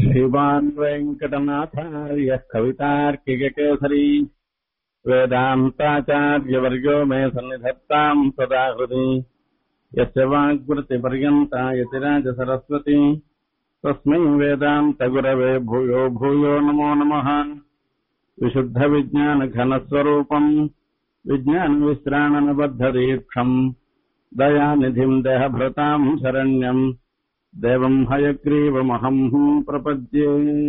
श्रीमान् वेङ्कटनाथार्यः कवितार्किककेसरी वेदान्ताचार्यवर्यो मे सन्निधत्ताम् सदा हृदि यस्य वाग्वृत्तिपर्यन्ता यतिराजसरस्वती तस्मै वेदान्तगुरवे भूयो भूयो नमो नमः विशुद्धविज्ञानघनस्वरूपम् विज्ञानविश्राणनबद्धदीक्षम् दयानिधिम् देहभृताम् शरण्यम् தேவம் ஹயக்ரீவமகம் பிரபத்யே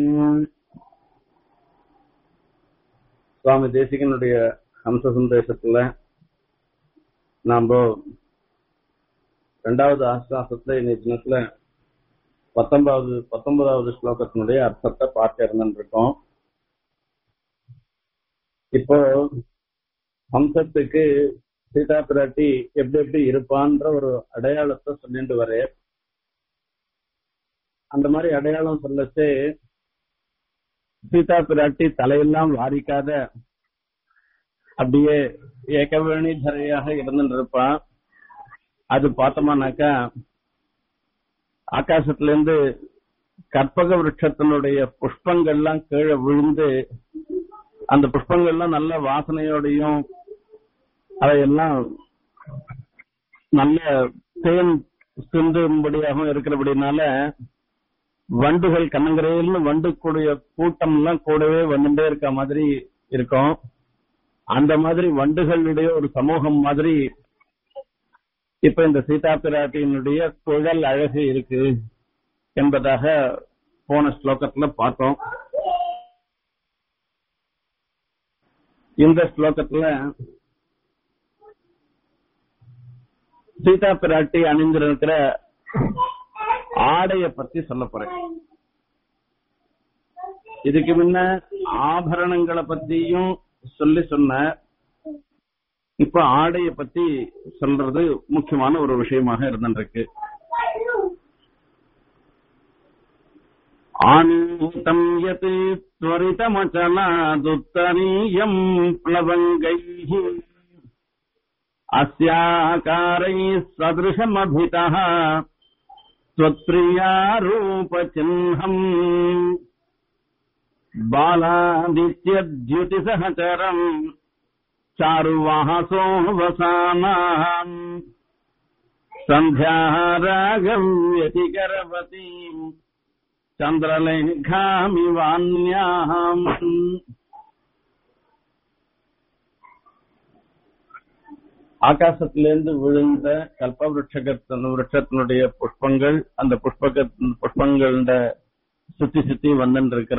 சுவாமி தேசிகனுடைய ஹம்ச சந்தேசத்துல நாம ரெண்டாவது ஆஸ்வாசத்துல இன்னைக்கு தினத்துல பத்தொன்பதாவது பத்தொன்பதாவது ஸ்லோகத்தினுடைய அர்த்தத்தை பார்க்க இருந்துருக்கோம் இப்போ ஹம்சத்துக்கு சீதா பிராட்டி எப்படி எப்படி இருப்பான்ற ஒரு அடையாளத்தை சொல்லிட்டு வரேன் அந்த மாதிரி அடையாளம் சொல்லச்சு சீதா பிராட்டி தலையெல்லாம் வாரிக்காத அப்படியே ஏகவேணி தரையாக இருந்துட்டு இருப்பான் அது பார்த்தோம்னாக்கா ஆகாசத்துல இருந்து கற்பக விருட்சத்தினுடைய புஷ்பங்கள்லாம் கீழே விழுந்து அந்த புஷ்பங்கள்லாம் நல்ல வாசனையோடையும் அதையெல்லாம் நல்ல தேன் சிந்தும்படியாகவும் இருக்கிறபடினால வண்டுகள் கண்ணங்கரையில்னு வண்டுக்குடைய கூட்டம் எல்லாம் கூடவே வந்துட்டே இருக்க மாதிரி இருக்கும் அந்த மாதிரி வண்டுகளுடைய ஒரு சமூகம் மாதிரி இப்ப இந்த சீதா பிராட்டியினுடைய குழல் அழகு இருக்கு என்பதாக போன ஸ்லோகத்துல பார்த்தோம் இந்த ஸ்லோகத்துல சீதா பிராட்டி அணிந்திருக்கிற ஆடைய பத்தி சொல்ல போறேன் இதுக்கு முன்ன ஆபரணங்களை பத்தியும் சொல்லி சொன்ன இப்ப ஆடைய பத்தி சொல்றது முக்கியமான ஒரு விஷயமாக இருந்திருக்கு ஆனீதம் யத் त्वरितमचलादुत्तरीयम् प्लवङ्गैः अस्याकारैः सदृशमभितः त्वत्प्रियारूपचिह्नम् बालादित्यद्युतिसहचरम् चारुवाहसो वसानाम् सन्ध्याः रागव्यतिकरवतीम् चन्द्रलेखामिवान्याम् ஆகாசத்திலிருந்து விழுந்த கல்ப விருட்சத்தினுடைய புஷ்பங்கள் அந்த புஷ்பக புஷ்பங்கள சுத்தி சுத்தி வந்துட்டு இருக்கிற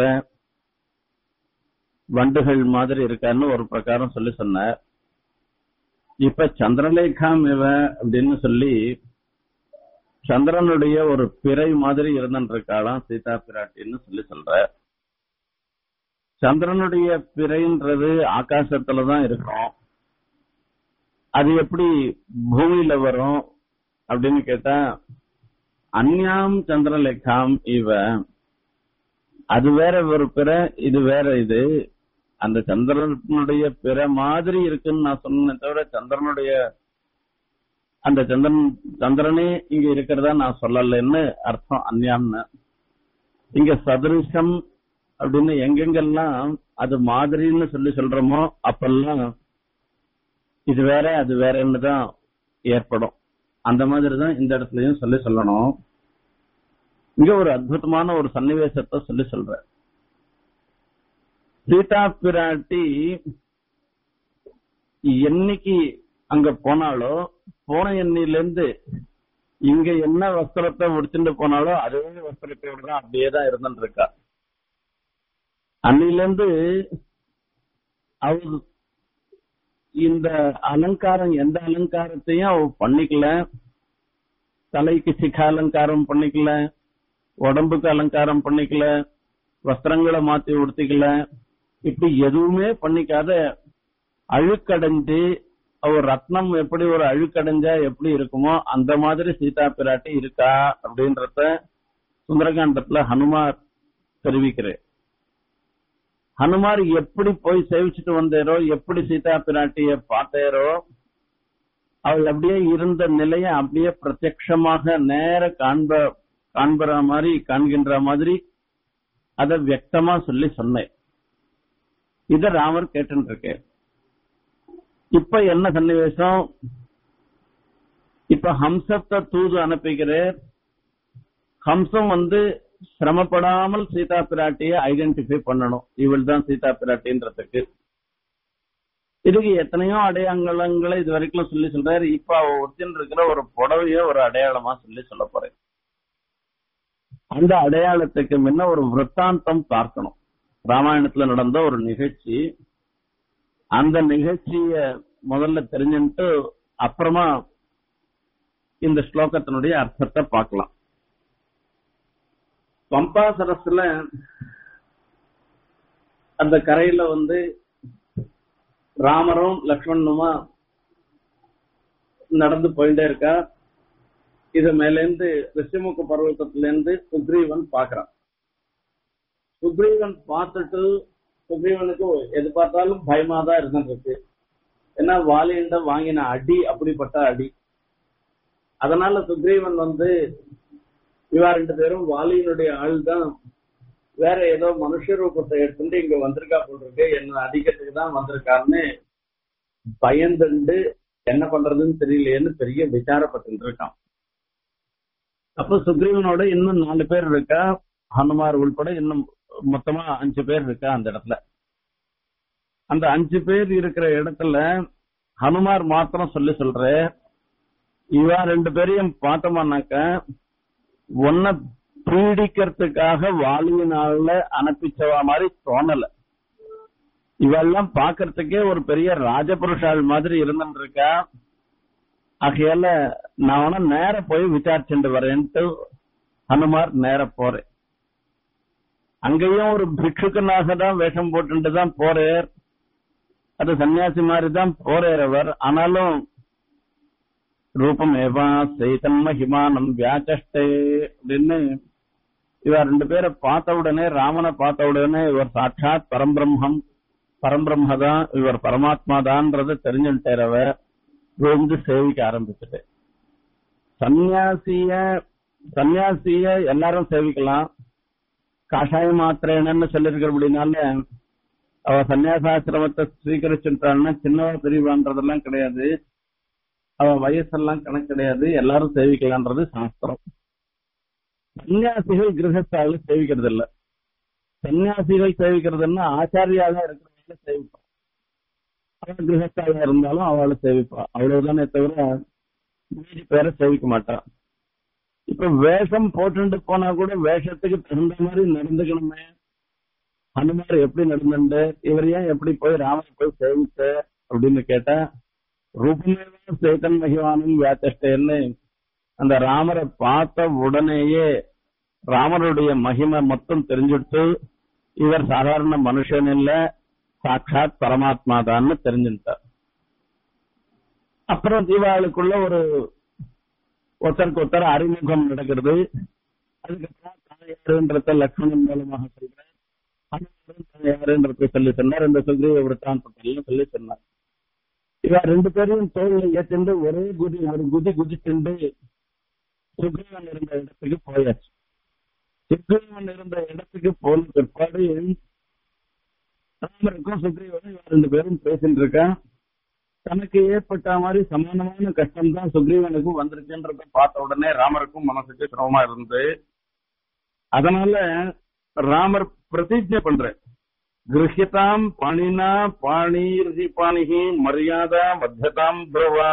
வண்டுகள் மாதிரி இருக்கான்னு ஒரு பிரகாரம் சொல்லி சொன்னார் இப்ப சந்திரலேகாம் இவ அப்படின்னு சொல்லி சந்திரனுடைய ஒரு பிறை மாதிரி இருந்துட்டு இருக்காளாம் சீதா பிராட்டின்னு சொல்லி சொல்ற சந்திரனுடைய பிறைன்றது ஆகாசத்துலதான் இருக்கும் அது எப்படி பூமியில வரும் அப்படின்னு கேட்டா அந்யாம் சந்திரலேகாம் இவ அது வேற ஒரு பிற இது வேற இது அந்த சந்திரனுடைய பிற மாதிரி இருக்குன்னு நான் சொன்னேன் தவிர சந்திரனுடைய அந்த சந்திரன் சந்திரனே இங்க இருக்கிறதா நான் சொல்லலன்னு அர்த்தம் அந்யாம்னு இங்க சதுருஷம் அப்படின்னு எங்கெங்கெல்லாம் அது மாதிரின்னு சொல்லி சொல்றோமோ அப்பெல்லாம் இது வேற அது வேறன்னு தான் ஏற்படும் அந்த மாதிரி தான் இந்த இடத்துலயும் சொல்லி சொல்லணும் இங்க ஒரு அற்புதமான ஒரு சன்னிவேசத்தை சொல்லி சொல்ற சீதா பிராட்டி என்னைக்கு அங்க போனாலோ போன எண்ணில இருந்து இங்க என்ன வஸ்திரத்தை முடிச்சுட்டு போனாலோ அதே வஸ்திரத்தோட தான் அப்படியே தான் இருந்துட்டு இருக்கா அன்னில இருந்து அவ இந்த அலங்காரம் எந்த அலங்காரத்தையும் அவ பண்ணிக்கல தலைக்கு சிக்க அலங்காரம் பண்ணிக்கல உடம்புக்கு அலங்காரம் பண்ணிக்கல வஸ்திரங்களை மாத்தி உடுத்திக்கல இப்படி எதுவுமே பண்ணிக்காத அழுக்கடைஞ்சு அவர் ரத்னம் எப்படி ஒரு அழுக்கடைஞ்சா எப்படி இருக்குமோ அந்த மாதிரி சீதா பிராட்டி இருக்கா அப்படின்றத சுந்தரகாண்டத்துல ஹனுமார் தெரிவிக்கிறேன் ஹனுமார் எப்படி போய் சேவிச்சுட்டு வந்தேரோ எப்படி சீதா பிராட்டிய பார்த்தேரோ அவள் அப்படியே இருந்த நிலைய அப்படியே பிரத்யட்சமாக நேர காண்ப காண்பற மாதிரி காண்கின்ற மாதிரி அத வியக்தமா சொல்லி சொன்னேன் இத ராமர் கேட்டு இருக்கு இப்ப என்ன சன்னிவேசம் இப்ப ஹம்சத்தை தூது அனுப்புகிறேன் ஹம்சம் வந்து சிரமப்படாமல் சீதா பிராட்டிய ஐடென்டிஃபை பண்ணணும் இவள் தான் சீதா பிராட்டின்றதுக்கு இதுக்கு எத்தனையோ அடையாளங்களை இது வரைக்கும் சொல்லி சொல்றாரு இப்ப அவ ஒரிஜினல் இருக்கிற ஒரு புடவைய ஒரு அடையாளமா சொல்லி சொல்ல போறேன் அந்த அடையாளத்துக்கு முன்ன ஒரு விற்த்தாந்தம் பார்க்கணும் ராமாயணத்துல நடந்த ஒரு நிகழ்ச்சி அந்த நிகழ்ச்சிய முதல்ல தெரிஞ்சுட்டு அப்புறமா இந்த ஸ்லோகத்தினுடைய அர்த்தத்தை பார்க்கலாம் பம்பா சரஸ்ல அந்த கரையில வந்து ராமரும் லக்ஷ்மணனுமா நடந்து போயிட்டே இருக்கா இது மேலேந்து ரிஷிமுக பர்வத்தத்துல இருந்து சுக்ரீவன் பாக்குறான் சுக்ரீவன் பார்த்துட்டு சுக்ரீவனுக்கு எது பார்த்தாலும் பயமா தான் இருந்துருக்கு ஏன்னா வாலியிட வாங்கின அடி அப்படிப்பட்ட அடி அதனால சுக்ரீவன் வந்து இவா ரெண்டு பேரும் வாலியினுடைய ஆள் தான் வேற ஏதோ மனுஷ ரூபத்தை எடுத்துட்டு இங்க வந்திருக்கா போல் இருக்கு என்ன அடிக்கிறதுக்கு தான் வந்திருக்காருன்னு பயந்துண்டு என்ன பண்றதுன்னு தெரியலையேன்னு பெரிய விசாரப்பட்டு இருக்கான் அப்ப சுக்ரீவனோட இன்னும் நாலு பேர் இருக்கா ஹனுமார் உள்பட இன்னும் மொத்தமா அஞ்சு பேர் இருக்கா அந்த இடத்துல அந்த அஞ்சு பேர் இருக்கிற இடத்துல ஹனுமார் மாத்திரம் சொல்லி சொல்ற இவா ரெண்டு பேரையும் பார்த்தோம்னாக்க உன்னை பீடிக்கிறதுக்காக வாலியினால அனுப்பிச்சவா மாதிரி தோணல இவெல்லாம் பாக்குறதுக்கே ஒரு பெரிய ராஜபுருஷாள் மாதிரி இருந்துட்டு இருக்கா ஆகையால நான் வேணா நேர போய் விசாரிச்சுட்டு வரேன்ட்டு ஹனுமார் நேர போறேன் அங்கேயும் ஒரு பிக்ஷுக்கனாக தான் வேஷம் போட்டுட்டு தான் போறார் அது சன்னியாசி மாதிரி தான் போறார் அவர் ஆனாலும் ரூபம் ஏவா சைதன் மகிமானம் வியாச்சஷ்டே அப்படின்னு இவர் ரெண்டு பேரை பார்த்த உடனே ராமனை பார்த்த உடனே இவர் சாட்சாத் பரம்பிரம்மம் பரம்பிரம்ம தான் இவர் பரமாத்மா தான்ன்றத தெரிஞ்சுட்டார் அவர் விழுந்து சேவிக்க ஆரம்பிச்சுட்டு சன்னியாசிய சன்னியாசிய எல்லாரும் சேவிக்கலாம் காஷாய மாத்திரேனன்னு சொல்லிருக்கிறபடினால அவ சன்னியாசாசிரமத்தை ஸ்வீகரிச்சுட்டான்னா சின்னவா பெரியவான்றதெல்லாம் கிடையாது அவ வயசெல்லாம் கணக்கு கிடையாது எல்லாரும் சேவிக்கலான்றது சாஸ்திரம் சன்னியாசிகள் கிரகஸ்தால சேவிக்கிறது இல்ல சன்னியாசிகள் சேவிக்கிறதுன்னா ஆச்சாரியாக இருக்கிறவங்கள சேவிப்பா அவன் கிரகஸ்தால இருந்தாலும் அவளை சேவிப்பா அவ்வளவுதானே தவிர மீதி பேரை சேவிக்க மாட்டான் இப்ப வேஷம் போட்டுட்டு போனா கூட வேஷத்துக்கு தகுந்த மாதிரி நடந்துக்கணுமே ஹனுமார் எப்படி நடந்துட்டு இவர் ஏன் எப்படி போய் ராமர் போய் சேவிச்ச அப்படின்னு கேட்டா ரூபமேவ சேதன் மகிவானும் வியாச்சஷ்டேன்னு அந்த ராமரை பார்த்த உடனேயே ராமருடைய மகிமை மொத்தம் தெரிஞ்சுட்டு இவர் சாதாரண மனுஷன் இல்ல சாட்சாத் பரமாத்மா தான்னு தெரிஞ்சுட்டார் அப்புறம் தீபாவளிக்குள்ள ஒரு ஒருத்தருக்கு ஒருத்தர் அறிமுகம் நடக்கிறது அதுக்கப்புறம் தாயாருன்றத லக்ஷ்மணன் மூலமாக சொல்றேன் ஹனுமாரும் தாயாருன்றத சொல்லி சொன்னார் இந்த சுக்ரீவ விருத்தாந்தத்தெல்லாம் சொல்லி சொன்னார் இவ ரெண்டு பேரையும் தோல்ல ஏற்றிண்டு ஒரே குதி ஒரு குதி குதிச்சுண்டு சுக்ரீவன் இருந்த இடத்துக்கு போயாச்சு சுக்ரீவன் இருந்த இடத்துக்கு போன பிற்பாடு ராமருக்கும் சுக்ரீவனும் இவன் ரெண்டு பேரும் பேசிட்டு இருக்கான் தனக்கு ஏற்பட்ட மாதிரி சமானமான கஷ்டம் தான் சுக்ரீவனுக்கும் வந்திருக்குன்றத பார்த்த உடனே ராமருக்கும் மனசுக்கு சிரமமா இருந்து அதனால ராமர் பிரதிஜை பண்ற கிரஹியதாம் பாணினா பாணீர்ஹி பாணிஹி மரியாதா மத்தியதாம் பிரவா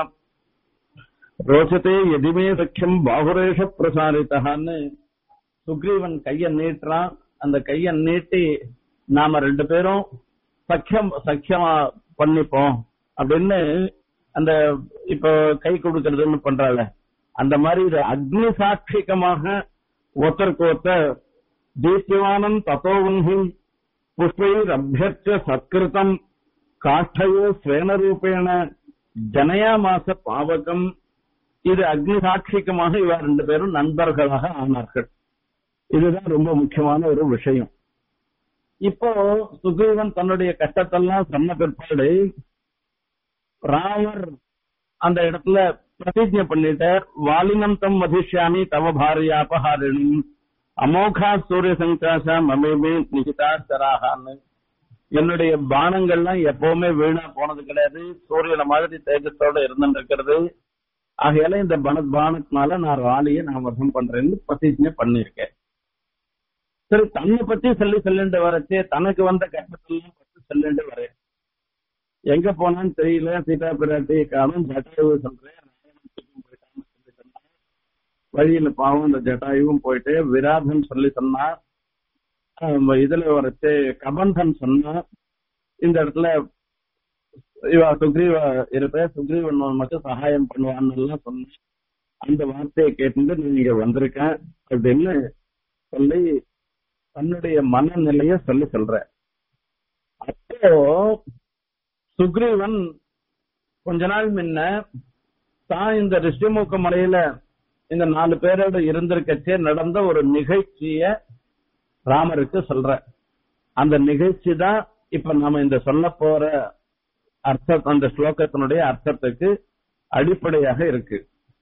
ரோச்சதே எதிமே சக்கியம் பாகுரேஷ பிரசாரித்தான்னு சுக்ரீவன் கைய நீட்டுறான் அந்த கைய நீட்டி நாம ரெண்டு பேரும் சக்கியம் சக்கியமா பண்ணிப்போம் அப்படின்னு அந்த இப்ப கை கொடுக்கறதுன்னு பண்றாள் அந்த மாதிரி இது அக்னி சாட்சிகமாக ஒருத்தருக்கு ஒருத்தர் தீப்திவானம் தத்தோவன்ஹி புஷ்பைர் அபியர்ச்ச சத்கிருதம் காஷ்டயோ ஸ்வேன ரூபேண ஜனயாமாச பாவகம் இது அக்னி சாட்சிகமாக இவ ரெண்டு பேரும் நண்பர்களாக ஆனார்கள் இதுதான் ரொம்ப முக்கியமான ஒரு விஷயம் இப்போ சுக்ரீவன் தன்னுடைய கஷ்டத்தெல்லாம் சொன்ன பிற்பாடு ராமர் அந்த இடத்துல பிரதிஜை பண்ணிட்டார் வாலினம் தம் மதிஷ்யாமி தவ பாரியாபஹாரிணி அமோகா சூரிய சங்காசா மமேமே நிகிதா சராகான்னு என்னுடைய பானங்கள்லாம் எப்பவுமே வீணா போனது கிடையாது சூரியனை மாதிரி தேஜத்தோட இருந்துட்டு இருக்கிறது ஆகையால இந்த பன பானத்தினால நான் ராலியை நான் வசம் பண்றேன்னு பிரதிஜை பண்ணிருக்கேன் சரி தன்னை பத்தி சொல்லி சொல்லிட்டு வரச்சே தனக்கு வந்த கஷ்டத்தெல்லாம் பத்தி சொல்லிட்டு வரேன் எங்க போனான்னு தெரியல சீதா பிராட்டி காலம் ஜட்டாயு சொல்றேன் வழியில பாவம் இந்த ஜட்டாயுவும் போயிட்டு விராதன் சொல்லி சொன்னா ஆஹ் இதுல வரச்சு கபந்தன் சொன்னா இந்த இடத்துல இவ சுக்ரீவ இருப்ப சுக்ரீவன் மட்டும் சகாயம் பண்ணுவான்னு எல்லாம் சொன்ன அந்த வார்த்தையை கேட்டு நீங்க வந்திருக்கேன் அப்படின்னு சொல்லி தன்னுடைய மனநிலைய சொல்லி சொல்ற அப்போ சுக்ரீவன் கொஞ்ச நாள் முன்ன தான் இந்த ரிஷிமுக மலையில இந்த நாலு பேரோட இருந்திருக்கச்சே நடந்த ஒரு நிகழ்ச்சிய ராமருக்கு சொல்ற அந்த நிகழ்ச்சி தான் இப்ப நாம இந்த சொல்ல போற அர்த்தம் அந்த ஸ்லோகத்தினுடைய அர்த்தத்துக்கு அடிப்படையாக இருக்கு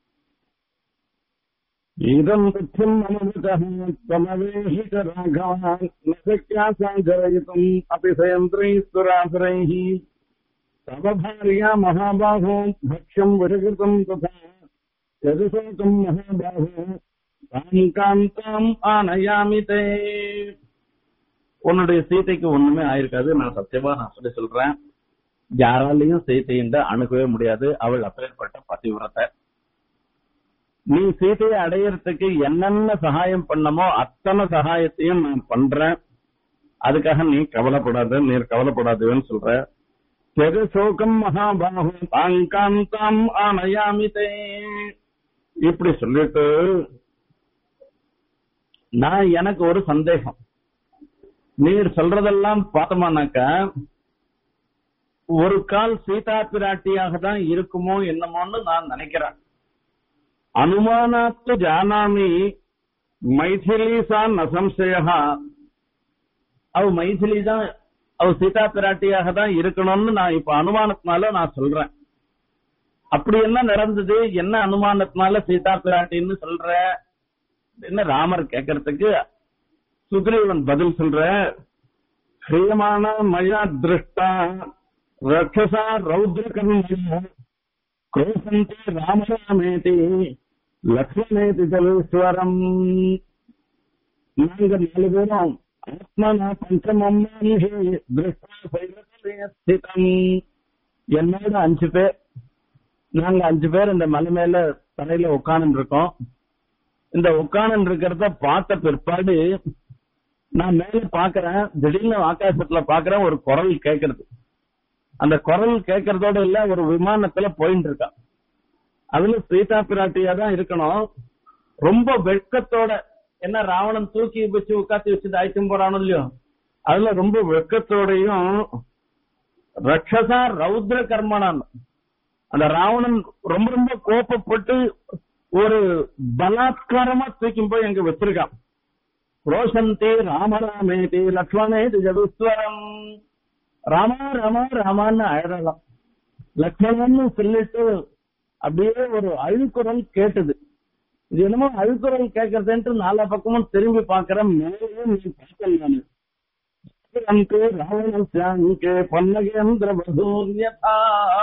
இதம் துக்கம் மனதுகமவேஹிகராகான் நசக்யா சாகரயிதும் அபிசயந்திரைஸ்வராசுரைः तव भार्या महाबाहो भक्ष्यम् विरकृतम् तथा यदुशोकम् महाबाहो தாம் காந்தாம் ஆனயாமி தே உன்னுடைய சீதைக்கு ஒண்ணுமே ஆயிருக்காது நான் சத்தியமா நான் சொல்லி சொல்றேன் யாராலையும் சீதையின் அணுகவே முடியாது அவள் அப்பேற்பட்ட பதிவிரத்தை நீ சீதையை அடையறதுக்கு என்னென்ன சகாயம் பண்ணமோ அத்தனை சகாயத்தையும் நான் பண்றேன் அதுக்காக நீ கவலைப்படாத நீ கவலைப்படாதுன்னு சொல்ற ஜெகசோகம் மகாபாகு தாங்காந்தாம் ஆனயாமி தே இப்படி சொல்லிட்டு நான் எனக்கு ஒரு சந்தேகம் நீர் சொல்றதெல்லாம் பார்த்தோமானாக்கா ஒரு கால் சீதா பிராட்டியாக தான் இருக்குமோ என்னமோன்னு நான் நினைக்கிறேன் அனுமானாத்து ஜானாமி மைथिली சா நசம்சயா அவ மைथिली தான் அவ சீதா பிராட்டியாக தான் இருக்கணும்னு நான் இப்ப அனுமானத்தினால நான் சொல்றேன் அப்படி என்ன நடந்தது என்ன அனுமானத்தினால சீதா பிராட்டின்னு சொல்ற என்ன ராமர் கேட்கறதுக்கு சுக்ரீவன் பதில் சொல்ற ஹிரியமான மயா திருஷ்டா ரக்ஷசா ரௌத்ர கர்ம கோசந்தே ராமராமேதி லக்ஷ்மணேதி ஜலஸ்வரம் நாங்க நாலு பேரும் ஆத்மனா பஞ்சமம் திருஷ்டா சைலத்திலே ஸ்திதம் என்னோட அஞ்சு பேர் நாங்க அஞ்சு பேர் இந்த மலை மேல தரையில உட்கார்ந்து இருக்கோம் இந்த உட்கார்ந்து இருக்கிறத பார்த்த பிற்பாடு நான் மேல பாக்குறேன் திடீர்னு ஆகாசத்துல பாக்குறேன் ஒரு குரல் கேட்கறது அந்த குரல் கேட்கறதோட இல்ல ஒரு விமானத்துல போயிட்டு இருக்கா அதுல சீதா பிராட்டியா தான் இருக்கணும் ரொம்ப வெட்கத்தோட என்ன ராவணன் தூக்கி வச்சு உட்காந்து வச்சு அழைச்சும் போறானோ இல்லையோ அதுல ரொம்ப வெட்கத்தோடையும் ரக்ஷசா ரௌத்ர கர்மனான் அந்த ராவணன் ரொம்ப ரொம்ப கோபப்பட்டு ஒரு பலாத்காரமா தூக்கி போய் அங்க வச்சிருக்கான் ரோஷந்தி ராமராமேதி லக்ஷ்மணேதி ஜதுஸ்வரம் ராமா ராமா ராமான்னு அழகலாம் லக்ஷ்மணன்னு சொல்லிட்டு அப்படியே ஒரு அழுக்குரல் கேட்டது இது என்னமோ அழுக்குரல் கேட்கறதுன்ட்டு நாலா பக்கமும் திரும்பி பாக்குறேன் மேலே நீ பார்க்கல நானு அங்கு ராவணே பன்னகேந்திர பதூர்யதா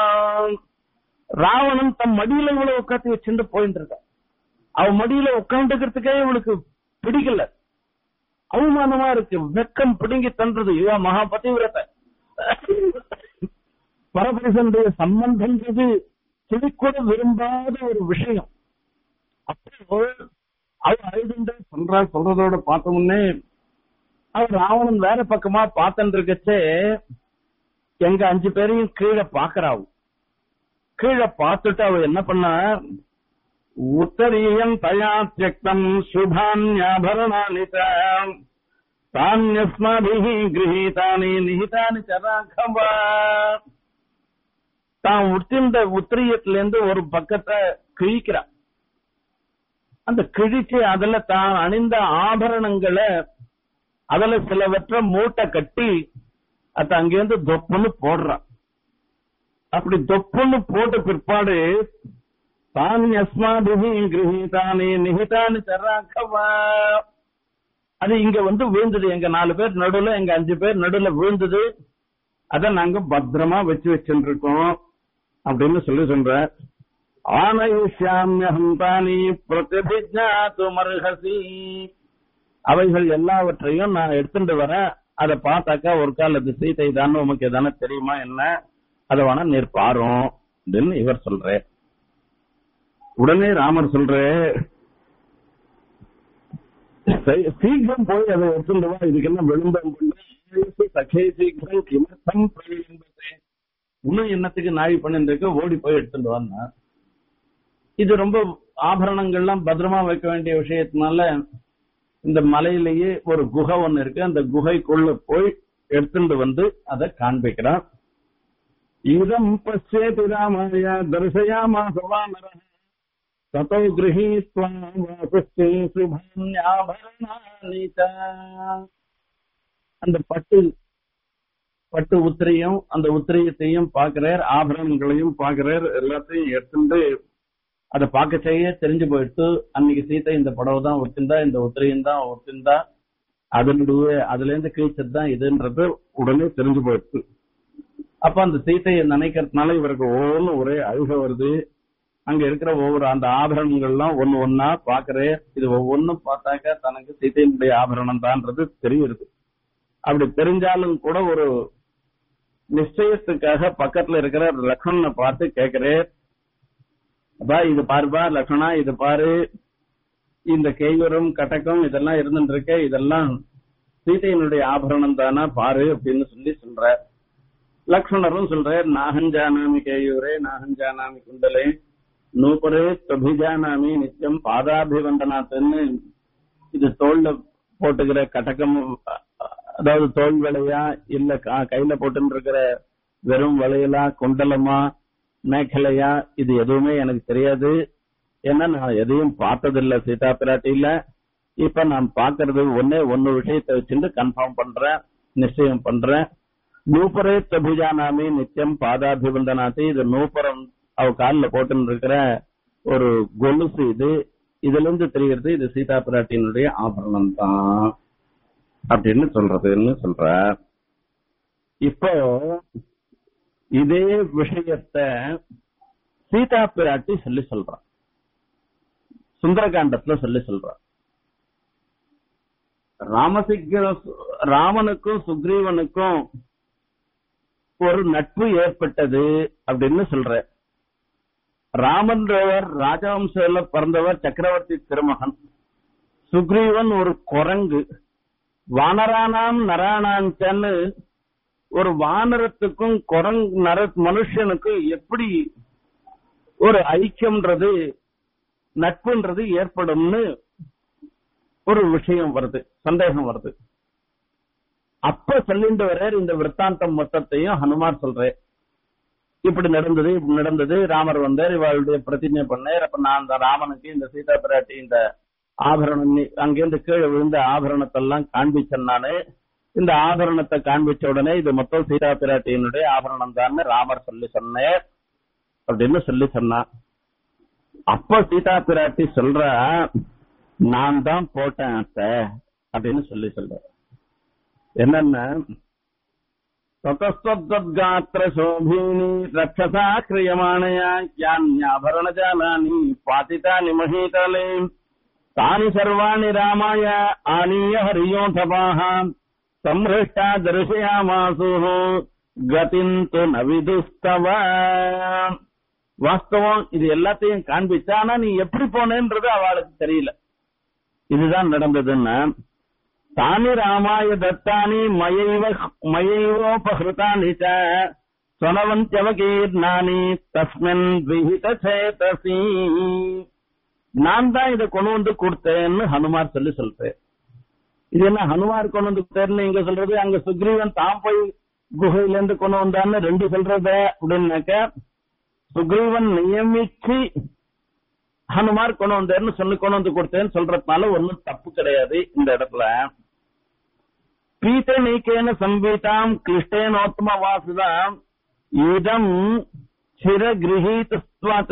ராவணன் தன் மடியில இவ்வளவு உட்காந்து வச்சுட்டு போயிட்டு இருக்கான் அவன் மடியில உட்காந்துக்கிறதுக்கே இவளுக்கு பிடிக்கல அவமானமா இருக்கு வெக்கம் பிடுங்கி தன்றது இவ மகா பதிவிரத்தை பரபரசனுடைய சம்பந்தம்ன்றது துளிக்கூட விரும்பாத ஒரு விஷயம் அப்போ அவ அழுதுண்ட சொல்றா சொல்றதோட பார்த்த முன்னே அவன் ராவணன் வேற பக்கமா பார்த்துட்டு இருக்கச்சே எங்க அஞ்சு பேரையும் கீழே பாக்குறாவு கீழே பார்த்துட்டு அவ என்ன பண்ணா உத்தரீயம் தயா தியக்தம் சுபான்யாபரணானி தானியஸ்மாபிஹி கிரகீதானி நிகிதானி சராகவா தான் உத்திந்த உத்திரியத்துல இருந்து ஒரு பக்கத்தை கிழிக்கிறான் அந்த கிழிச்சு அதுல தான் அணிந்த ஆபரணங்களை அதுல சிலவற்றை மூட்டை கட்டி அத அங்கிருந்து தொப்புன்னு போடுறான் அப்படி தொப்புன்னு போட்ட பிற்பாடு தானி அஸ்மாபிஹி கிரகீதானி நிகிதானி சராகவா அது இங்க வந்து விழுந்தது எங்க நாலு பேர் நடுவுல எங்க அஞ்சு பேர் நடுவுல விழுந்தது அத நாங்க பத்திரமா வச்சு வச்சுட்டு இருக்கோம் அப்படின்னு சொல்லி சொல்ற ஆனயுஷ்யாமியம் தானி பிரதிபிஜாத்து மருகசி அவைகள் எல்லாவற்றையும் நான் எடுத்துட்டு வரேன் அதை பார்த்தாக்கா ஒரு கால அது சீதை தான் உமக்கு எதானே தெரியுமா என்ன அதை வேணா நீர் பாரும் அப்படின்னு இவர் சொல்ற உடனே ராமர் சொல்ற "சீ- சீக்கிரம் போய் அதை எடுத்துட்டு வா இதுக்கு என்ன விளம்பரம் பண்ண சகே சீக்கிரம் கிமர்த்தம் பிரயோஜனத்தை இன்னும் என்னத்துக்கு நாய் பண்ணிட்டு ஓடி போய் எடுத்துட்டு வான்னா இது ரொம்ப ஆபரணங்கள்லாம் பத்திரமா வைக்க வேண்டிய விஷயத்தினால இந்த மலையிலேயே ஒரு குகை ஒண்ணு இருக்கு அந்த குகைக்குள்ள போய் எடுத்துட்டு வந்து அதை காண்பிக்கிறான் இதம் பச்சேதி ராமாய தரிசயாமா சவானர ததோ கிரகீத்வா வாபஸ்தே சுபான்யாபரணானி ச. அந்த பட்டு பட்டு உத்திரையும் அந்த உத்திரையத்தையும் பாக்குறார் ஆபரணங்களையும் பாக்குறார் எல்லாத்தையும் எடுத்துட்டு அதை பார்க்க செய்ய தெரிஞ்சு போயிட்டு அன்னைக்கு சீதை இந்த புடவை தான் ஒத்திருந்தா இந்த உத்திரையும் தான் ஒத்திருந்தா அதனுடைய அதுல இருந்து கிழிச்சது தான் இதுன்றது உடனே தெரிஞ்சு போயிடுச்சு அப்ப அந்த சீதையை நினைக்கிறதுனால இவருக்கு ஒவ்வொன்னு ஒரே அழுக வருது அங்க இருக்கிற ஒவ்வொரு அந்த ஆபரணங்கள்லாம் ஒண்ணு ஒன்னா பாக்குறேன் இது ஒவ்வொன்னும் பார்த்தாக்க தனக்கு சீதையினுடைய ஆபரணம் தான்றது தெரியுது அப்படி தெரிஞ்சாலும் கூட ஒரு நிச்சயத்துக்காக பக்கத்துல இருக்கிற லக்ஷ்மணனை பார்த்து கேக்குறேன் அப்பா இது பாருப்பா லக்ஷ்மணா இது பாரு இந்த கேயூரம் கட்டகம் இதெல்லாம் இருந்துட்டு இருக்க இதெல்லாம் சீதையினுடைய ஆபரணம் தானா பாரு அப்படின்னு சொல்லி சொல்ற லக்ஷ்மணரும் சொல்றார் நாகஞ்சானாமி கேயூரே நாகஞ்சானாமி குண்டலே நூபரே தொபிஜானாமி நித்தியம் பாதாபிவந்தனாத்துன்னு இது தோல்ல போட்டுக்கிற கட்டகம் அதாவது தோல் வளையா இல்ல கா- கையில போட்டுன்னு இருக்கிற வெறும் வளையலா குண்டலமா மேகலையா இது எதுவுமே எனக்கு தெரியாது ஏன்னா நான் எதையும் பார்த்ததில்ல சீதா பிராட்டியில இப்ப நான் பாக்குறது ஒன்னே ஒன்னு விஷயத்தை வச்சுட்டு கன்ஃபார்ம் பண்றேன் நிச்சயம் பண்றேன் நூப்பரே தபிஜானாமி நித்தியம் பாதாபிபந்தனாத்தி இது நூப்பரம் அவ காலில் போட்டுன்னு இருக்கிற ஒரு கொலுசு இது இதுல இருந்து தெரிகிறது இது சீதா பிராட்டியினுடைய ஆபரணம் தான் அப்படின்னு சொல்றதுன்னு சொல்ற இப்போ இதே விஷயத்த சீதா பிராட்டி சொல்லி சொல்றான் சுந்தரகாண்டத்துல சொல்லி சொல்றான் ராமசிக்க ராமனுக்கும் சுக்ரீவனுக்கும் ஒரு நட்பு ஏற்பட்டது அப்படின்னு சொல்ற ராமன்றவர் ராஜவம்சத்துல பிறந்தவர் சக்கரவர்த்தி திருமகன் சுக்ரீவன் ஒரு குரங்கு வானரானாம் நரானான்னு ஒரு வானரத்துக்கும் குரங்கு நர மனுஷனுக்கும் எப்படி ஒரு ஐக்கியம்ன்றது நட்புன்றது ஏற்படும்னு ஒரு விஷயம் வருது சந்தேகம் வருது அப்ப சொல்லிட்டு வர்றார் இந்த விற்த்தாந்தம் மொத்தத்தையும் ஹனுமார் சொல்றேன் இப்படி நடந்தது இப்படி நடந்தது ராமர் வந்தார் இவளுடைய பிரதிஜை பண்ணார் அப்ப நான் அந்த ராமனுக்கு இந்த சீதா பிராட்டி இந்த ஆபரணம் நீ- அங்கிருந்து கீழே விழுந்த ஆபரணத்தெல்லாம் காண்பிச்சேன் நானு இந்த ஆபரணத்தை காண்பிச்ச உடனே இது மொத்தம் சீதா பிராட்டியினுடைய ஆபரணம் தான் ராமர் சொல்லி சொன்னார் அப்படின்னு சொல்லி சொன்னான் அப்ப சீதா பிராட்டி சொல்ற நான் தான் போட்டேன் அத்தை அப்படின்னு சொல்லி சொல்ற என்னன்னா ததஸ்வத்காத்திர சோபீனி ரக்ஷசா கிரியமானயா யான்யாபரணஜாலானி பாதிதானி மஹீதலே தானி சர்வாணி ராமாய ஆனீய ஹரியோதபாः சம்ஹிஷ்டா தரிசயாமாசு கதிந்து நவிதுஸ்தவ வாஸ்தவம் இது எல்லாத்தையும் காண்பிச்சா ஆனா நீ எப்படி போனேன்றது அவளுக்கு தெரியல இதுதான் நடந்ததுன்னா தானி ராமாய தத்தானி மயைவ மயைவோபகிருதானி ச சொனவந்தியவகீர்ணானி தஸ்மின் விஹித சேதசி நான் தான் இதை கொண்டு வந்து கொடுத்தேன்னு ஹனுமார் சொல்லி சொல்றேன் இது என்ன ஹனுமார் கொண்டு வந்து கொடுத்தேன்னு இங்க சொல்றது அங்க சுக்ரீவன் தான் போய் குகையில இருந்து கொண்டு வந்தான்னு ரெண்டு சொல்றத அப்படின்னாக்க சுக்ரீவன் நியமிச்சு ஹனுமார் கொண்டு வந்தாருன்னு சொல்லி கொண்டு வந்து கொடுத்தேன்னு சொல்றதுனால ஒண்ணும் தப்பு கிடையாது இந்த இடத்துல பீத நீக்கேன சம்பீதாம் கிருஷ்டேனோத்தம வாசுதாம் இதம் சிர கிரகீதஸ்வாத்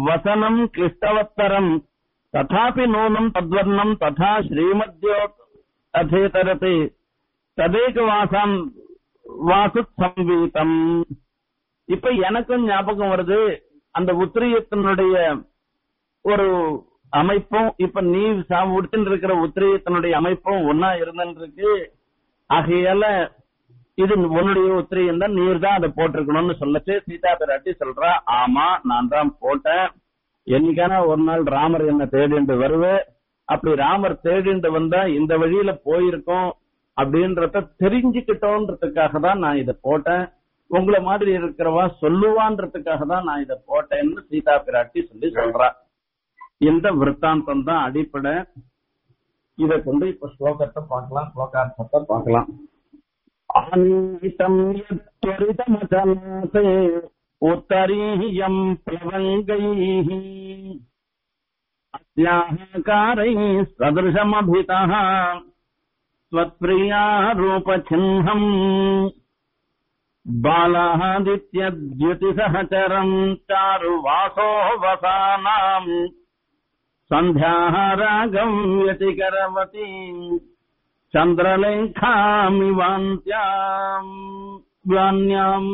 வசனம் கிருஷ்டவத்தரம் ததாபி நூனம் தத்வர்ணம் ததா ஸ்ரீமத்யோ அதேதரத்தை ததேக வாசம் வாசு சம்வீதம் இப்ப எனக்கும் ஞாபகம் வருது அந்த உத்திரியத்தினுடைய ஒரு அமைப்பும் இப்ப நீ உடுத்தின்னு இருக்கிற உத்திரியத்தினுடைய அமைப்பும் ஒன்னா இருந்துருக்கு ஆகையால இது உன்னுடைய உத்திரியம் தான் நீர் தான் அதை போட்டிருக்கணும்னு சொல்லச்சு சீதா பிராட்டி சொல்றா ஆமா நான் தான் போட்டேன் என்னைக்கான ஒரு நாள் ராமர் என்ன தேடிண்டு வருவே அப்படி ராமர் தேடிண்டு வந்தா இந்த வழியில போயிருக்கோம் அப்படின்றத தெரிஞ்சுக்கிட்டோன்றதுக்காக தான் நான் இதை போட்டேன் உங்களை மாதிரி இருக்கிறவா சொல்லுவான்றதுக்காக தான் நான் இதை போட்டேன்னு சீதா பிராட்டி சொல்லி சொல்றா இந்த விற்த்தாந்தம் தான் அடிப்படை இதை கொண்டு இப்ப ஸ்லோகத்தை பார்க்கலாம் ஸ்லோகார்த்தத்தை பார்க்கலாம் ஆனீதம் யத்வரிதமதனாத் உத்தரீயம் பிளவங்கைः अस्याहाकारैः सदृशमभितः स्वत्प्रियारूपचिह्नम् बालादित्यद्युतिसहचरम् चारुवासो वसानाम् सन्ध्याः रागम् व्यतिकरवती चन्द्रलेखामिवान्त्याम् व्यान्याम्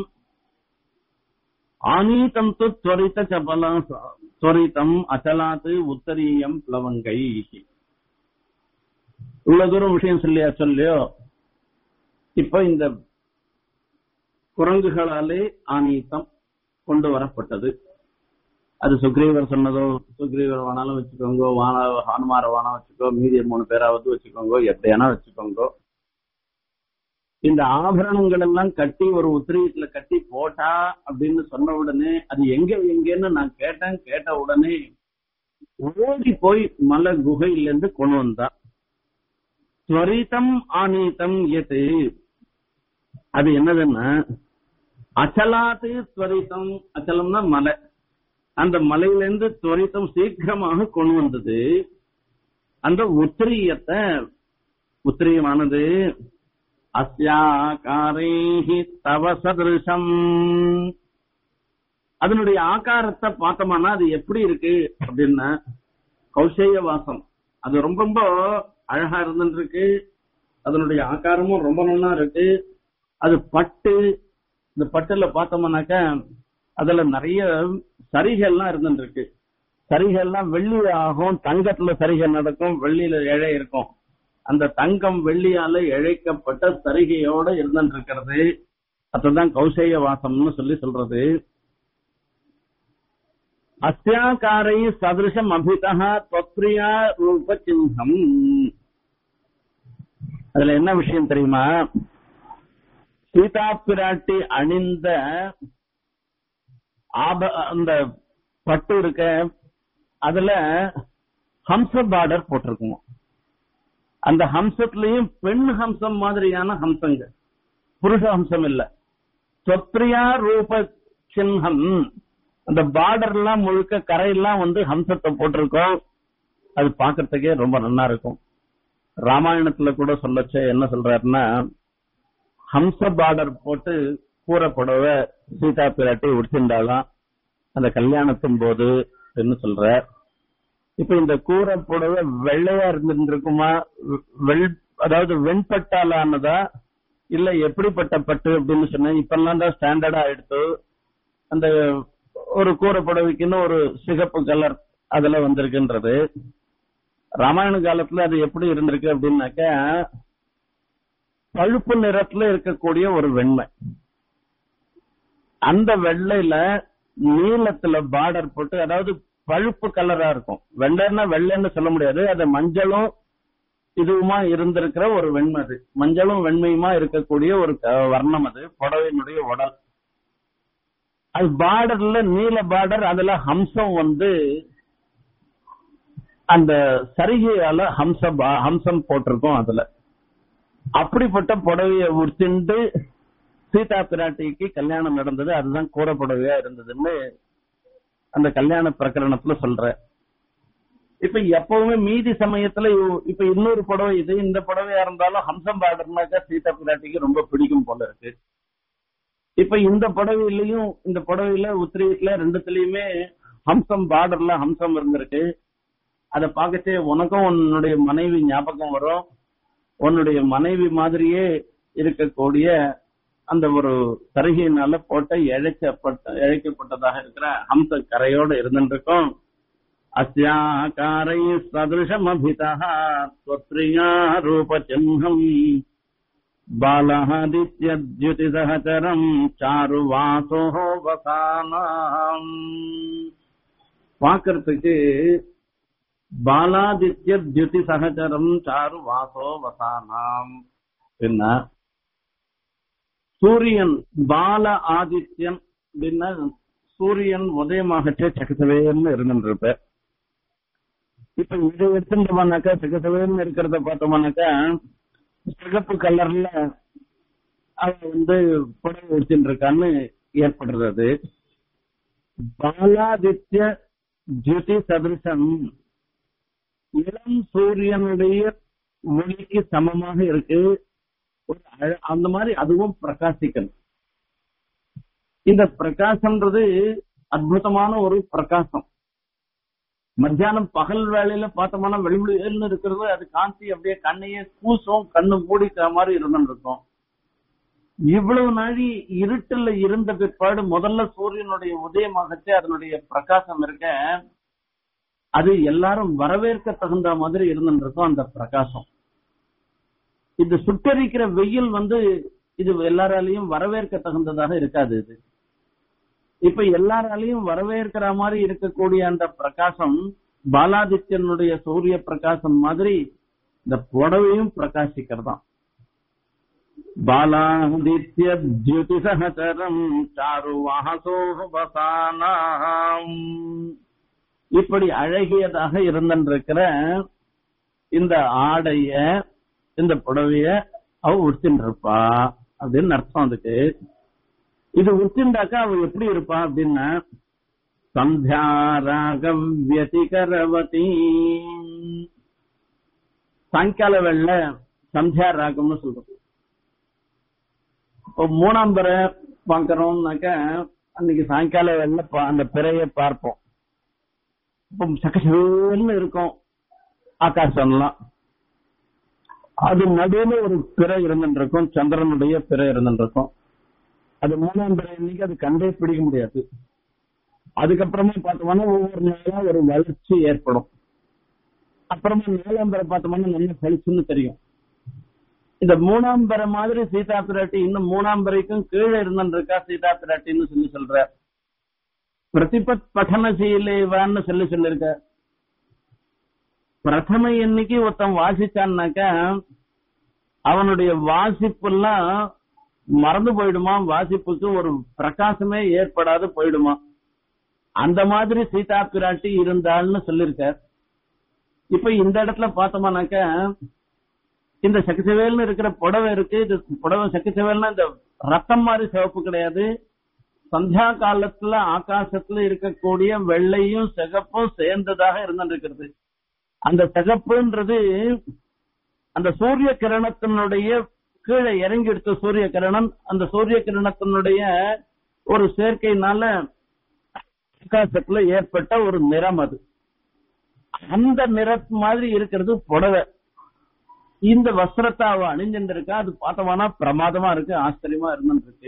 आनीतम् तु त्वरितचपल त्वरितम् अचलात् உத்தரீயம் பிளவங்கை இவ்வளவு தூரம் விஷயம் சொல்லியா சொல்லியோ இப்ப இந்த குரங்குகளாலே ஆனீத்தம் கொண்டு வரப்பட்டது அது சுக்ரீவர் சொன்னதோ சுக்ரீவர் வேணாலும் வச்சுக்கோங்க வான ஹனுமார வேணா வச்சுக்கோ மீதி மூணு பேராவது வச்சுக்கோங்க எப்படியானா வச்சுக்கோங்க இந்த ஆபரணங்கள் எல்லாம் கட்டி ஒரு உத்திரியத்துல கட்டி போட்டா அப்படின்னு சொன்ன உடனே அது எங்க எங்கன்னு நான் கேட்டேன் கேட்ட உடனே ஓடி போய் மலை குகையில இருந்து கொண்டு வந்தா ஸ்வரிதம் ஆனீதம் எது அது என்னதுன்னா அச்சலாத்து ஸ்வரிதம் அச்சலம்னா மலை அந்த மலையிலிருந்து துவரித்தம் சீக்கிரமாக கொண்டு வந்தது அந்த உத்திரியத்தை உத்திரியமானது அஸ்யாகாரேஹி தவ சதிருஷம் அதனுடைய ஆகாரத்தை பார்த்தோம்னா அது எப்படி இருக்கு அப்படின்னா கௌசேய வாசம் அது ரொம்ப ரொம்ப அழகா இருந்துருக்கு அதனுடைய ஆகாரமும் ரொம்ப நல்லா இருக்கு அது பட்டு இந்த பட்டுல பார்த்தோம்னாக்க அதுல நிறைய சரிகள்லாம் இருந்துருக்கு சரிகள்லாம் வெள்ளி ஆகும் தங்கத்துல சரிகள் நடக்கும் வெள்ளியில இழை இருக்கும் அந்த தங்கம் வெள்ளியால இழைக்கப்பட்ட சரிகையோட இருந்துட்டு இருக்கிறது அதுதான் கௌசேய வாசம்னு சொல்லி சொல்றது அஸ்யாக்காரை சதிருஷம் அபிதா தொத்ரியா ரூப சின்னம் அதுல என்ன விஷயம் தெரியுமா சீதா பிராட்டி அணிந்த ஆப அந்த பட்டு இருக்க அதுல ஹம்ச பார்டர் போட்டிருக்குமா அந்த ஹம்சத்திலையும் பெண் ஹம்சம் மாதிரியான ஹம்சங்க புருஷ ஹம்சம் இல்ல சொத்ரியா ரூப சின்னம் அந்த பார்டர் எல்லாம் முழுக்க கரையெல்லாம் வந்து ஹம்சத்தை போட்டிருக்கோம் அது பாக்குறதுக்கே ரொம்ப நல்லா இருக்கும் ராமாயணத்துல கூட சொல்லச்ச என்ன சொல்றாருன்னா ஹம்ச பார்டர் போட்டு கூரை புடவை சீதா பிராட்டி உடுத்திருந்தாலாம் அந்த கல்யாணத்தின் போது என்ன சொல்ற இப்ப இந்த கூரை புடவை வெள்ளையா இருந்திருக்குமா வெள் அதாவது வெண்பட்டால ஆனதா இல்ல எப்படிப்பட்ட பட்டு அப்படின்னு சொன்ன இப்பெல்லாம் தான் ஸ்டாண்டர்டா எடுத்து அந்த ஒரு கூரை புடவைக்குன்னு ஒரு சிகப்பு கலர் அதுல வந்திருக்குன்றது ராமாயண காலத்துல அது எப்படி இருந்திருக்கு அப்படின்னாக்க பழுப்பு நிறத்துல இருக்கக்கூடிய ஒரு வெண்மை அந்த வெள்ளையில நீளத்துல பார்டர் போட்டு அதாவது பழுப்பு கலரா இருக்கும் வெள்ளைன்னா வெள்ளைன்னு சொல்ல முடியாது அது மஞ்சளும் இதுவுமா இருந்திருக்கிற ஒரு வெண்மை அது மஞ்சளும் வெண்மையுமா இருக்கக்கூடிய ஒரு க- வர்ணம் அது புடவையினுடைய உடல் அது பார்டர்ல நீல பார்டர் அதுல ஹம்சம் வந்து அந்த சரிகையால ஹம்ச பா- ஹம்சம் போட்டிருக்கோம் அதுல அப்படிப்பட்ட புடவைய உடுத்திண்டு சீதா பிராட்டிக்கு கல்யாணம் நடந்தது அதுதான் கூரை புடவையா இருந்ததுன்னு அந்த கல்யாண பிரகரணத்துல சொல்ற இப்ப எப்பவுமே மீதி சமயத்துல இவ்- இப்ப இன்னொரு புடவை இது இந்த புடவையா இருந்தாலும் ஹம்சம் பார்டர்னாக்கா சீதா பிராட்டிக்கு ரொம்ப பிடிக்கும் போல இருக்கு இப்ப இந்த புடவையிலயும் இந்த புடவையில உத்திரியத்துல ரெண்டுத்துலயுமே ஹம்சம் பார்டர்ல ஹம்சம் இருந்திருக்கு அத பார்க்கச்சே உனக்கும் உன்னுடைய மனைவி ஞாபகம் வரும் உன்னுடைய மனைவி மாதிரியே இருக்கக்கூடிய அந்த ஒரு தருகையினால போட்ட இழைக்கப்பட்ட இழைக்கப்பட்டதாக இருக்கிற ஹம்ச கரையோட இருந்துருக்கும் அஸ்யாகாரை சதிருஷமபிதா ஸ்வத்ரியா ரூப சின்னம் பாலாதித்யுதிசகரம் சாரு வாசோ வசானாம் பார்க்கறதுக்கு பாலாதித்ய தியுதி சகச்சரம் சாரு வாசோ வசானாம் என்ன சூரியன் பால ஆதித்யன் அப்படின்னா சூரியன் உதயமாகச்சே சக்கசவேன்னு இருந்துருப்ப இப்ப இதை எடுத்துட்டோம்னாக்கா சக்கசவேன்னு இருக்கிறத பார்த்தோம்னாக்கா சிகப்பு கலர்ல அவ வந்து புடவை வச்சுட்டு இருக்கான்னு ஏற்படுறது அது பாலாதித்ய ஜுதி சதிருஷம் இளம் சூரியனுடைய ஒளிக்கு சமமாக இருக்கு ஒரு அழ- அந்த மாதிரி அதுவும் பிரகாசிக்கணும் இந்த பிரகாசம்ன்றது அற்புதமான ஒரு பிரகாசம் மத்தியானம் பகல் வேலையில பார்த்தோம்னா வெளிவெளின்னு இருக்கிறது அது காந்தி அப்படியே கண்ணையே கூசும் கண்ணு மூடிக்கிற மாதிரி இருந்துட்டு இருக்கும் இவ்வளவு நாழி இருட்டுல இருந்த பிற்பாடு முதல்ல சூரியனுடைய உதயமாகச்சே அதனுடைய பிரகாசம் இருக்க அது எல்லாரும் வரவேற்க தகுந்த மாதிரி இருந்துட்டு இருக்கும் அந்த பிரகாசம் இது சுட்டரிக்கிற வெயில் வந்து இது எல்லாராலையும் வரவேற்க தகுந்ததாக இருக்காது இது இப்ப எல்லாராலையும் வரவேற்கிற மாதிரி இருக்கக்கூடிய அந்த பிரகாசம் பாலாதித்யனுடைய சூரிய பிரகாசம் மாதிரி இந்த புடவையும் பிரகாசிக்கிறதாம் பாலாதித்ய தியுதி சகச்சரம் சாரு வசானாம் இப்படி அழகியதாக இருந்திருக்கிற இந்த ஆடைய இந்த புடவைய அவ உடுத்தின்னு இருப்பா அப்படின்னு அர்த்தம் அதுக்கு இது உடுத்தின்றாக்கா அவ எப்படி இருப்பா அப்படின்னா சந்தியா ராகவ்யதிகரவதி சாயங்கால வெள்ள சந்தியா ராகம்னு சொல்றது இப்போ மூணாம் பிறை பாக்குறோம்னாக்க அன்னைக்கு சாயங்கால வெள்ள பா- அந்த பிறைய பார்ப்போம் இப்போ சக்கசன்னு இருக்கும் ஆகாசம்லாம் அது நடுவுல ஒரு பிறை இருந்துட்டு இருக்கும் சந்திரனுடைய பிறை இருந்துட்டு இருக்கும் அது மூணாம் பிறை இன்னைக்கு அது கண்டே பிடிக்க முடியாது அதுக்கப்புறமா பார்த்தோம்னா ஒவ்வொரு நாளா ஒரு வளர்ச்சி ஏற்படும் அப்புறமா நாலாம் பிறை பார்த்தோம்னா நல்ல பளிச்சுன்னு தெரியும் இந்த மூணாம் பிறை மாதிரி சீதா பிராட்டி இன்னும் மூணாம் பிறைக்கும் கீழே இருந்துட்டு இருக்கா சீதா பிராட்டின்னு சொல்லி சொல்ற பிரதிபத் பఠனசீலேவான்னு சொல்லி சொல்லிருக்க பிரதம எண்ணிக்கை ஒருத்தன் வாசிச்சான்னாக்கா அவனுடைய வாசிப்பெல்லாம் மறந்து போயிடுமா வாசிப்புக்கு ஒரு பிரகாசமே ஏற்படாது போயிடுமா அந்த மாதிரி சீதா பிராட்டி இருந்தாள்னு சொல்லிருக்கார் இப்ப இந்த இடத்துல பார்த்தோம்னாக்க இந்த சக்கிசவேல்னு இருக்கிற புடவை இருக்கு இது புடவை சக்கிசவேல்னா இந்த ரத்தம் மாதிரி சிவப்பு கிடையாது சந்தியா காலத்துல ஆகாசத்துல இருக்கக்கூடிய வெள்ளையும் சிகப்பும் சேர்ந்ததாக இருந்திருக்கிறது அந்த சிகப்புன்றது அந்த சூரிய கிரணத்தினுடைய கீழே இறங்கி எடுத்த சூரிய கிரணம் அந்த சூரிய கிரணத்தினுடைய ஒரு சேர்க்கையினால ஆகாசத்துல ஏற்பட்ட ஒரு நிறம் அது அந்த நிறம் மாதிரி இருக்கிறது புடவை இந்த வஸ்திரத்தை அவ அணிஞ்சிட்டு இருக்கா அது பார்த்தோம்னா பிரமாதமா இருக்கு ஆச்சரியமா இருந்துட்டு இருக்கு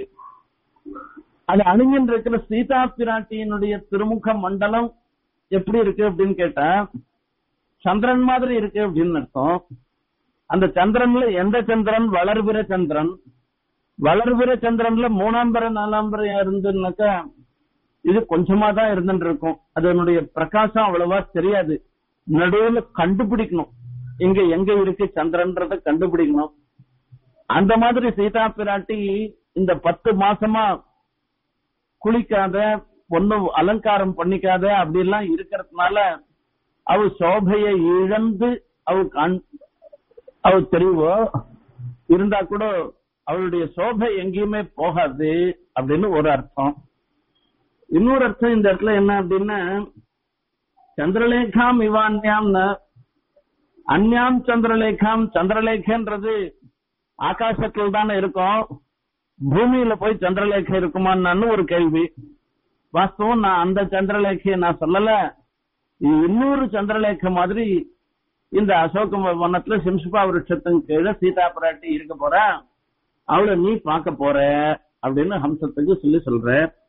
அது அணிஞ்சிட்டு இருக்கிற சீதா பிராட்டியினுடைய திருமுக மண்டலம் எப்படி இருக்கு அப்படின்னு கேட்டா சந்திரன் மாதிரி இருக்கு அப்படின்னு அர்த்தம் அந்த சந்திரன்ல எந்த சந்திரன் வளர்பிற சந்திரன் வளர்பிற சந்திரன்ல மூணாம் பிற நாலாம் பிற இருந்துன்னாக்கா இது கொஞ்சமா தான் இருந்துட்டு இருக்கும் அதனுடைய பிரகாசம் அவ்வளவா தெரியாது நடுவுல கண்டுபிடிக்கணும் இங்க எங்க இருக்கு சந்திரன்றத கண்டுபிடிக்கணும் அந்த மாதிரி சீதா பிராட்டி இந்த பத்து மாசமா குளிக்காத ஒன்னும் அலங்காரம் பண்ணிக்காத அப்படி எல்லாம் இருக்கிறதுனால அவ சோபையை இழந்து அவ கண் அவ தெரிவோ இருந்தா கூட அவளுடைய சோபை எங்கேயுமே போகாது அப்படின்னு ஒரு அர்த்தம் இன்னொரு அர்த்தம் இந்த இடத்துல என்ன அப்படின்னா சந்திரலேகாம் இவான்யாம்னு அந்யாம் சந்திரலேகாம் சந்திரலேகன்றது ஆகாசத்துல தானே இருக்கும் பூமியில போய் சந்திரலேகை இருக்குமான்னு ஒரு கேள்வி வாஸ்தவம் நான் அந்த சந்திரலேகையை நான் சொல்லல இது இன்னொரு சந்திரலேகை மாதிரி இந்த அசோக வனத்துல சிம்சுபா விருட்சத்தின் கீழே சீதா பிராட்டி இருக்க போற அவளை நீ பார்க்க போற அப்படின்னு ஹம்சத்துக்கு சொல்லி சொல்ற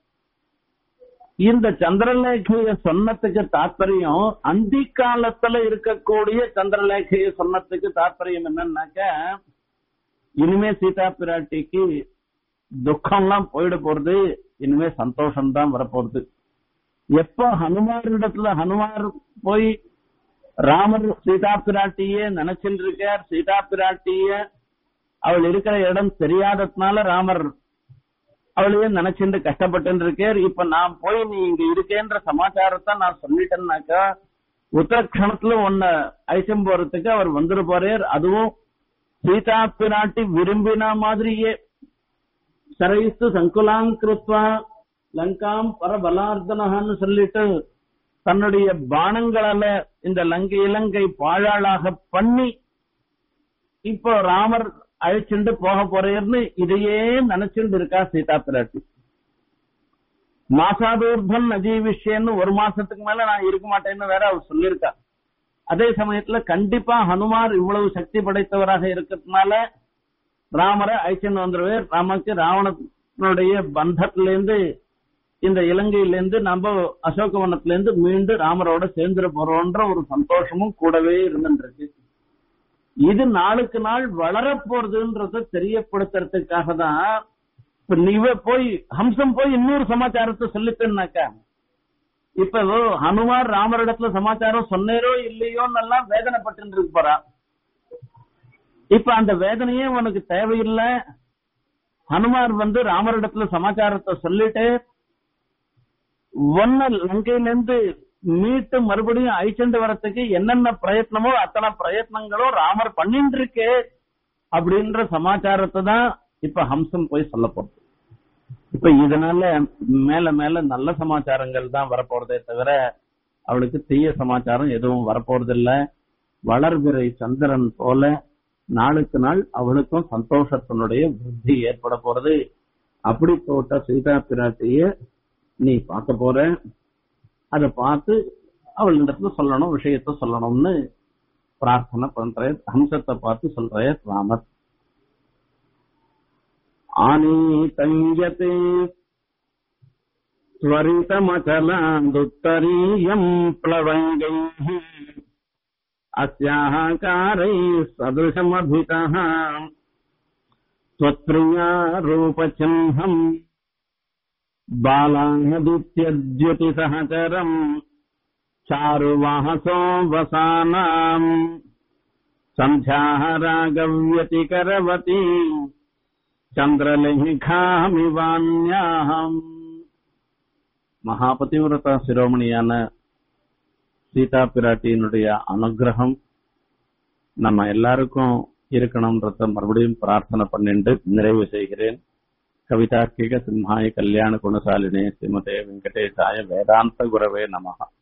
இந்த சந்திரலேகைய சொன்னதுக்கு தாற்பயம் அந்தி காலத்துல இருக்கக்கூடிய சந்திரலேகைய சொன்னதுக்கு தாற்பயம் என்னன்னாக்க இனிமே சீதா பிராட்டிக்கு துக்கம்லாம் போயிட போறது இனிமே சந்தோஷம் தான் வரப்போறது எப்ப ஹனுமாரிடத்துல ஹனுமார் போய் ராமர் சீதா பிராட்டிய நினைச்சிட்டு இருக்கார் சீதா பிராட்டிய அவள் இருக்கிற இடம் தெரியாததுனால ராமர் அவளையே நினைச்சுட்டு கஷ்டப்பட்டு இருக்கார் இப்ப நான் போய் நீ இங்க இருக்கேன்ற சமாச்சாரத்தை நான் சொல்லிட்டேன்னாக்கா உத்தரக்ஷணத்துல உன்னை அழைச்சும் போறதுக்கு அவர் வந்துட போறார் அதுவும் சீதா பிராட்டி விரும்பின மாதிரியே சரைஸ்து சங்குலாம் கிருத்வா லங்காம் பரபலார்த்தனகான்னு சொல்லிட்டு தன்னுடைய பானங்களால இந்த லங்கை இலங்கை பாழாளாக பண்ணி இப்போ ராமர் அழைச்சுண்டு போக போறேன்னு இதையே நினைச்சுட்டு இருக்கா சீதா பிராட்டி மாசாதூர்தன் அஜீவிஷேன்னு ஒரு மாசத்துக்கு மேல நான் இருக்க மாட்டேன்னு வேற அவர் சொல்லியிருக்கா அதே சமயத்துல கண்டிப்பா ஹனுமார் இவ்வளவு சக்தி படைத்தவராக இருக்கிறதுனால ராமரை அழைச்சுன்னு வந்துருவார் ராமக்கு ராவணனுடைய பந்தத்திலிருந்து இந்த இலங்கையிலிருந்து நம்ம அசோகவனத்துல இருந்து மீண்டும் ராமரோட சேர்ந்துட போறோம்ன்ற ஒரு சந்தோஷமும் கூடவே இருந்துருக்கு இது நாளுக்கு நாள் வளர போறதுன்றத தெரியப்படுத்துறதுக்காக தான் இப்ப நீவ போய் ஹம்சம் போய் இன்னொரு சமாச்சாரத்தை சொல்லித்தேன்னாக்கா இப்ப ஏதோ ஹனுமார் ராமரிடத்துல சமாச்சாரம் சொன்னேரோ இல்லையோன்னு எல்லாம் வேதனைப்பட்டு இருக்கு போறா இப்ப அந்த வேதனையே உனக்கு தேவையில்லை ஹனுமார் வந்து ராமரிடத்துல சமாச்சாரத்தை சொல்லிட்டு ஒன்ன லங்கையில இருந்து மீட்டு மறுபடியும் அழிச்சுட்டு வரத்துக்கு என்னென்ன பிரயத்னமோ அத்தனை பிரயத்னங்களோ ராமர் பண்ணிட்டு இருக்கே அப்படின்ற சமாச்சாரத்தை தான் இப்ப ஹம்சம் போய் சொல்ல போறது இப்ப இதனால மேல மேல நல்ல சமாச்சாரங்கள் தான் வரப்போறதே தவிர அவளுக்கு தீய சமாச்சாரம் எதுவும் வரப்போறது இல்ல வளர்பிறை சந்திரன் போல நாளுக்கு நாள் அவளுக்கும் சந்தோஷத்தினுடைய விருத்தி ஏற்பட போறது அப்படி போட்ட சீதா பிராட்டிய நீ பார்க்க போற அதை பார்த்து அவள் இடத்துல சொல்லணும் விஷயத்த சொல்லணும்னு பிரார்த்தனை பண்ற ஹம்சத்தை பார்த்து சொல்ற ராமர் ஆனீதஞ்சதே त्वरितमचलान्दुत्तरीयम् प्लवङ्गैः अस्याः कारैः सदृशमभितः त्वत्प्रिया रूपचिह्नम् बालाहदित्यद्युतिसहचरम् चारुवाहसो वसानाम् सन्ध्याः रागव्यतिकरवती சந்திரலேகாமிவான்யாம் மகாபதிவிரதா சிரோமணியான சீதா பிராட்டியினுடைய அனுகிரகம் நம்ம எல்லாருக்கும் இருக்கணும்ன்றத மறுபடியும் பிரார்த்தனை பண்ணிட்டு நிறைவு செய்கிறேன் கவிதார்க்கிக சிம்ஹாய கல்யாண குணசாலினே ஸ்ரீமதே வெங்கடேசாய வேதாந்த குரவே நமகா